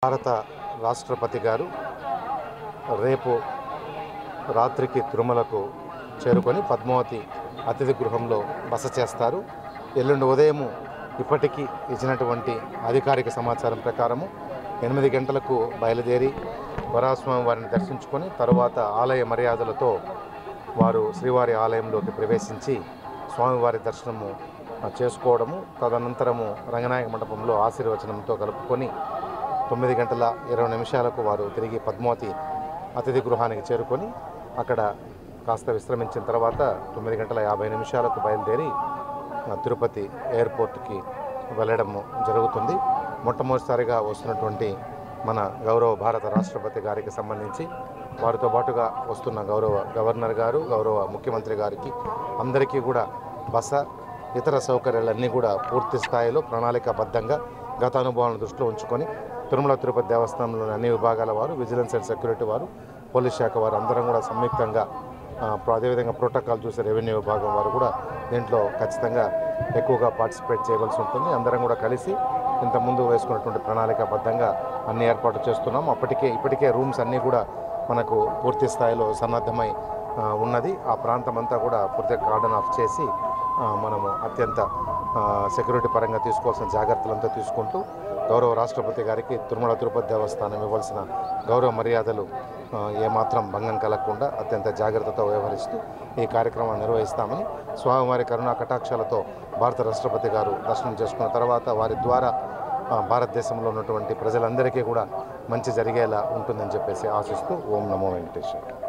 భారత రాష్ట్రపతి గారు రేపు రాత్రికి తిరుమలకు చేరుకొని పద్మావతి అతిథి గృహంలో బస చేస్తారు ఎల్లుండి ఉదయం ఇప్పటికీ ఇచ్చినటువంటి అధికారిక సమాచారం ప్రకారము ఎనిమిది గంటలకు బయలుదేరి వరాస్వామి వారిని దర్శించుకొని తరువాత ఆలయ మర్యాదలతో వారు శ్రీవారి ఆలయంలోకి ప్రవేశించి స్వామివారి దర్శనము ఆ, చేసుకోవడము తదనంతరము రంగనాయక మండపంలో ఆశీర్వచనంతో కలుపుకొని తొమ్మిది గంటల ఇరవై నిమిషాలకు వారు తిరిగి పద్మావతి అతిథి గృహానికి చేరుకొని అక్కడ కాస్త విశ్రమించిన తర్వాత తొమ్మిది గంటల యాభై నిమిషాలకు బయలుదేరి ఆ, తిరుపతి ఎయిర్పోర్ట్కి వెళ్ళడం జరుగుతుంది మొట్టమొదటిసారిగా వస్తున్నటువంటి మన గౌరవ భారత రాష్ట్రపతి గారికి సంబంధించి వారితో పాటుగా వస్తున్న గౌరవ గవర్నర్ గారు గౌరవ ముఖ్యమంత్రి గారికి అందరికీ కూడా బస ఇతర సౌకర్యాలన్నీ కూడా పూర్తి స్థాయిలో ప్రణాళికాబద్ధంగా గత అనుభవాలను దృష్టిలో ఉంచుకొని తిరుమల తిరుపతి దేవస్థానంలోని అన్ని విభాగాల వారు విజిలెన్స్ అండ్ సెక్యూరిటీ వారు పోలీస్ శాఖ వారు అందరం కూడా సంయుక్తంగా ఆ, అదేవిధంగా ప్రోటోకాల్ చూసే రెవెన్యూ విభాగం వారు కూడా దీంట్లో ఖచ్చితంగా ఎక్కువగా పార్టిసిపేట్ చేయవలసి ఉంటుంది అందరం కూడా కలిసి ఇంతకుముందు వేసుకున్నటువంటి ప్రణాళికాబద్ధంగా అన్ని ఏర్పాట్లు చేస్తున్నాం అప్పటికే ఇప్పటికే రూమ్స్ అన్నీ కూడా మనకు పూర్తి స్థాయిలో సన్నద్ధమై ఆ, ఉన్నది ఆ ప్రాంతం అంతా కూడా పూర్తిగా కార్డన్ ఆఫ్ చేసి ఆ, మనము అత్యంత ఆ, సెక్యూరిటీ పరంగా తీసుకోవాల్సిన జాగ్రత్తలంతా తీసుకుంటూ గౌరవ రాష్ట్రపతి గారికి తిరుమల తిరుపతి దేవస్థానం ఇవ్వాల్సిన గౌరవ మర్యాదలు ఆ, ఏమాత్రం భంగం కలగకుండా అత్యంత జాగ్రత్తతో వ్యవహరిస్తూ ఈ కార్యక్రమాన్ని నిర్వహిస్తామని స్వామివారి కరుణా కటాక్షాలతో భారత రాష్ట్రపతి గారు దర్శనం చేసుకున్న తర్వాత వారి ద్వారా ఆ, భారతదేశంలో ఉన్నటువంటి ప్రజలందరికీ కూడా మంచి జరిగేలా ఉంటుందని చెప్పేసి ఆశిస్తూ ఓం నమో వెంకటేశ్వర